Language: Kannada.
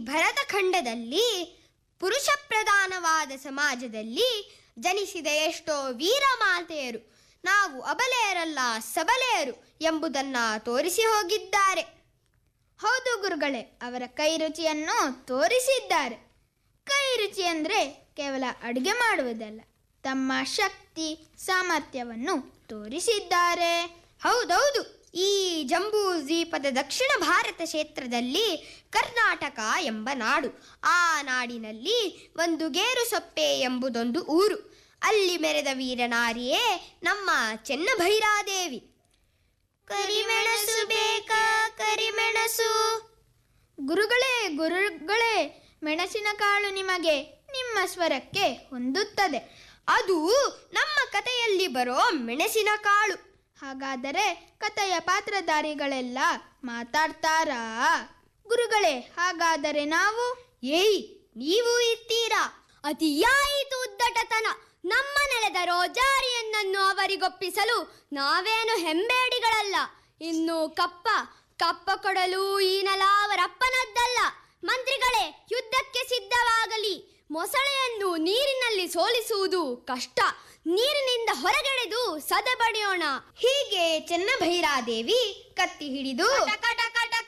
ಭರತಖಂಡದಲ್ಲಿ ಪುರುಷ ಪ್ರಧಾನವಾದ ಸಮಾಜದಲ್ಲಿ ಜನಿಸಿದ ಎಷ್ಟೋ ವೀರಮಾತೆಯರು ನಾವು ಅಬಲೆಯರಲ್ಲ ಸಬಲೆಯರು ಎಂಬುದನ್ನ ತೋರಿಸಿ ಹೋಗಿದ್ದಾರೆ ಹೌದು ಗುರುಗಳೇ ಅವರ ಕೈ ರುಚಿಯನ್ನು ತೋರಿಸಿದ್ದಾರೆ ಕೈ ರುಚಿ ಅಂದರೆ ಕೇವಲ ಅಡುಗೆ ಮಾಡುವುದಲ್ಲ ತಮ್ಮ ಶಕ್ತಿ ಸಾಮರ್ಥ್ಯವನ್ನು ತೋರಿಸಿದ್ದಾರೆ ಹೌದೌದು ಈ ಜಂಬೂ ದ್ವೀಪದ ದಕ್ಷಿಣ ಭಾರತ ಕ್ಷೇತ್ರದಲ್ಲಿ ಕರ್ನಾಟಕ ಎಂಬ ನಾಡು ಆ ನಾಡಿನಲ್ಲಿ ಒಂದು ಗೇರುಸೊಪ್ಪೆ ಎಂಬುದೊಂದು ಊರು ಅಲ್ಲಿ ಮೆರೆದ ವೀರನಾರಿಯೇ ನಮ್ಮ ಚೆನ್ನಭೈರಾದೇವಿ ಕರಿಮೆಣಸು ಬೇಕಾ ಕರಿಮೆಣಸು ಗುರುಗಳೇ ಗುರುಗಳೇ ಮೆಣಸಿನಕಾಳು ನಿಮಗೆ ನಿಮ್ಮ ಸ್ವರಕ್ಕೆ ಹೊಂದುತ್ತದೆ ಅದು ನಮ್ಮ ಕಥೆಯಲ್ಲಿ ಬರೋ ಮೆಣಸಿನ ಕಾಳು ಹಾಗಾದರೆ ಕಥೆಯ ಪಾತ್ರಧಾರಿಗಳೆಲ್ಲ ಮಾತಾಡ್ತಾರಾ ಗುರುಗಳೇ ಹಾಗಾದರೆ ನಾವು ಏಯ್ ನೀವು ಇರ್ತೀರಾ ಅತಿಯಾಯಿತು ಉದ್ದಟತನ ನಮ್ಮ ನೆಲದ ರೋಜಾರಿಯನ್ನನ್ನು ಅವರಿಗೊಪ್ಪಿಸಲು ನಾವೇನು ಹೆಂಬೇಡಿಗಳಲ್ಲ ಇನ್ನು ಕಪ್ಪ ಕಪ್ಪ ಕೊಡಲು ಈ ನೆಲ ಅವರಪ್ಪನದ್ದಲ್ಲ ಮಂತ್ರಿಗಳೇ ಯುದ್ಧಕ್ಕೆ ಸಿದ್ಧವಾಗಲಿ ಮೊಸಳೆಯನ್ನು ನೀರಿನಲ್ಲಿ ಸೋಲಿಸುವುದು ಕಷ್ಟ ನೀರಿನಿಂದ ಹೊರಗೆಳೆದು ಸದೆ ಬಡಿಯೋಣ ಹೀಗೆ ಚೆನ್ನಭೈರಾದೇವಿ ಕತ್ತಿ ಹಿಡಿದು